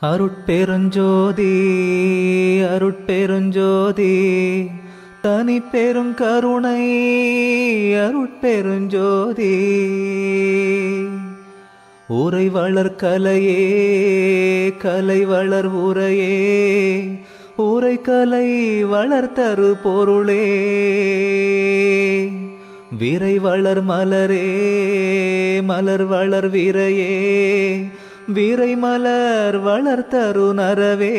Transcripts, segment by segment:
அருட்பெருஞ்சோதி அருட்பெருஞ்சோதி தனி பெரும் கருணை அருட்பெருஞ்சோதி உரை வளர் கலையே கலை வளர் உரையே உரை கலை வளர்த்தரு பொருளே விரை வளர் மலரே மலர் வளர் விரையே விரை மலர் வளர்த்தரு நரவே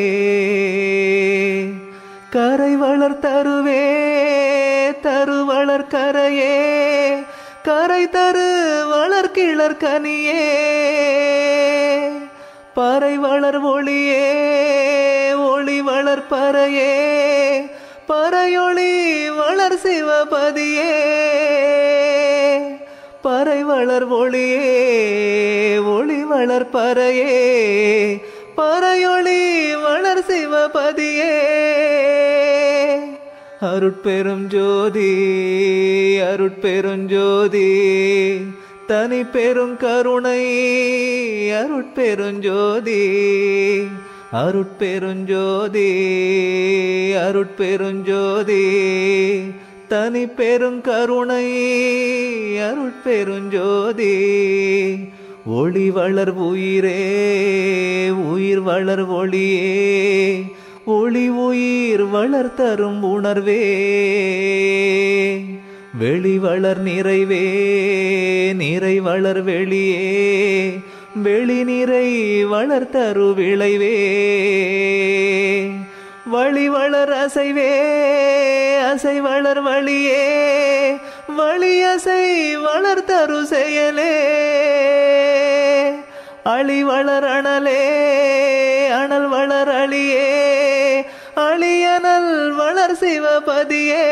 கரை வளர் தருவே தரு வளர் கரையே கரை தரு வளர் கிளர் கனியே பறை வளர் ஒளியே ஒளி வளர் பறையே பறையொளி வளர் சிவபதியே பறை வளர் ஒளியே ஒளி வளர் பறையே பறையொளி வளர் சிவபதியே அருட்பெரும் ஜோதி அருட்பெரும் ஜோதி தனி பெரும் கருணை அருட்பெருஞ்சோதி அருட்பெருஞ்சோதி அருட்பெருஞ்சோதி தனி பெரும் கருணை அருட்பெருஞ்சோதி ஒளி வளர் உயிரே உயிர் வளர் ஒளியே ஒளி உயிர் வளர் தரும் உணர்வே வெளி வளர் நிறைவே நிறை வளர் வெளியே வெளி நிறை வளர் தரு விளைவே வழி வளர் அசைவே அசை வளர் வழியே வழி அசை வளர் தரு செயலே அழி வளர் அனலே அனல் வளர் அழியே அழியனல் வளர் சிவபதியே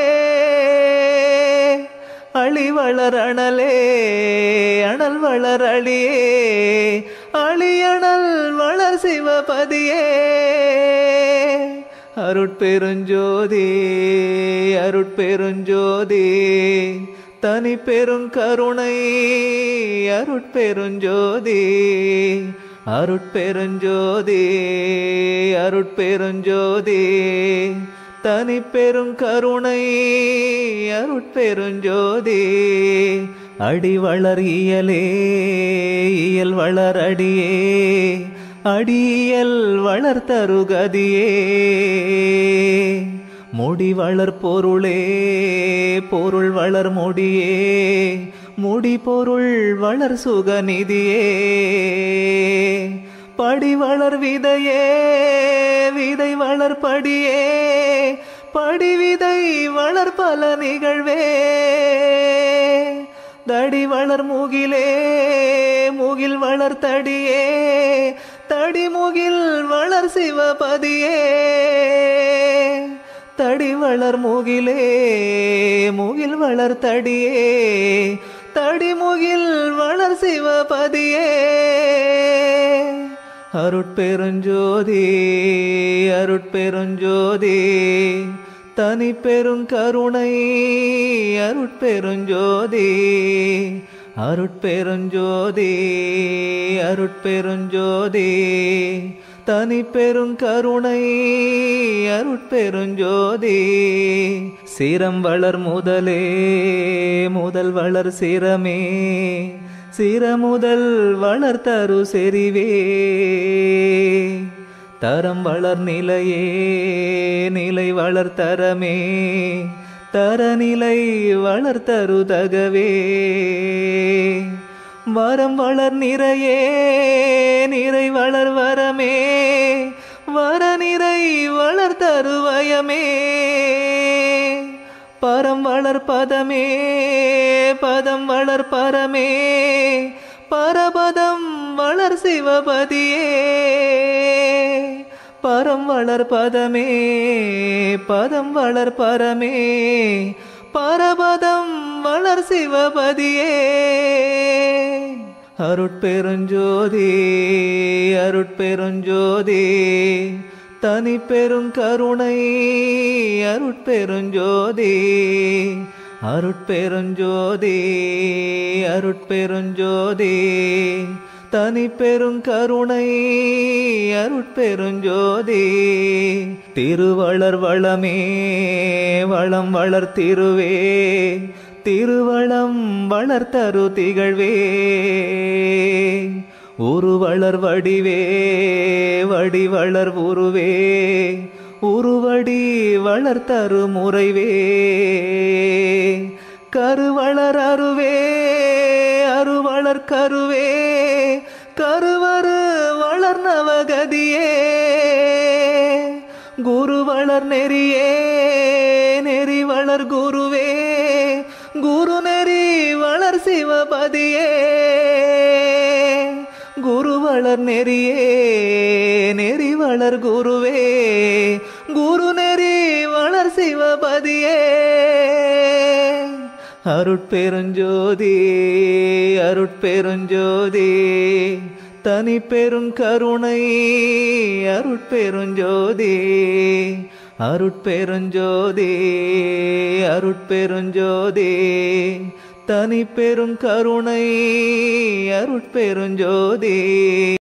அழி வளர் அனலே அனல் வளர் அழியே அழியனல் வளர் சிவபதியே அருட்பெருஞ்சோதி அருட்பெருஞ்சோதி தனி பெரும் கருணை அருட்பெருஞ்சோதி அருட்பெருஞ்சோதி அருட்பெருஞ்சோதி தனி பெரும் கருணை அருட்பெருஞ்சோதி அடி வளர் இயலே இயல் வளர் அடியே அடியல் வளர் தருகதியே முடி வளர் பொருளே பொருள் வளர் முடியே முடி பொருள் வளர் சுகநிதியே படி வளர் விதையே விதை வளர் படியே படி விதை வளர் பல நிகழ்வே தடி வளர் முகிலே முகில் வளர் தடியே தடி முகில் வளர் சிவபதியே தடி வளர் முகிலே முகில் வளர் தடியே தடி முகில் வளர் சிவபதியே அருட்பெருஞ்சோதி அருட்பெருஞ்சோதி தனி பெரும் கருணை அருட்பெருஞ்சோதி அருட்பெருஞ்சோதி அருட்பெருஞ்சோதி தனி பெரும் கருணை அருட்பெருஞ்சோதி சிரம் வளர் முதலே முதல் வளர் சிரமே சிரமுதல் வளர் தரு செறிவே தரம் வளர் நிலையே நிலை வளர் தரமே தரநிலை வளர் தரு தகவே வரம் வளர் நிறையே நிறை வளர் வரமே வர நிறை வளர் தருவயமே பரம் வளர் பதமே பதம் வளர் பரமே பரபதம் வளர் சிவபதியே பரம் வளர் பதமே பதம் வளர் பரமே பரபதம் வளர் சிவபதியே அருட்பெருஞ்சோதி அருட்பெருஞ்சோதி தனி பெரும் கருணை அருட்பெருஞ்சோதி அருட்பெருஞ்சோதி அருட்பெருஞ்சோதி தனி பெருங்கருணை அருட்பெருஞ்சோதி திருவளர் வளமே வளம் வளர் திருவே திருவளம் வளர்த்தரு திகழ்வே உருவளர் வடிவே வடிவளர் உருவே உருவடி வளர்த்தரு முறைவே கருவளர் அருவே அருவளர் கருவே கருவரு வளர் நவகதியே குரு வளர் நெறியே நெறி வளர் குருவே குரு நெறி வளர் சிவபதியே குரு வளர் நெறியே நெறி வளர் குருவே குரு நெறி வளர் சிவபதியே அருட்பெருஞ்சோதி அருட்பெருஞ்சோதி தனி பெருங்கருணை அருட்பெருஞ்சோதி அருட்பெருஞ்சோதி அருட்பெருஞ்சோதி தனி பெருங்கருணை அருட்பெருஞ்சோதி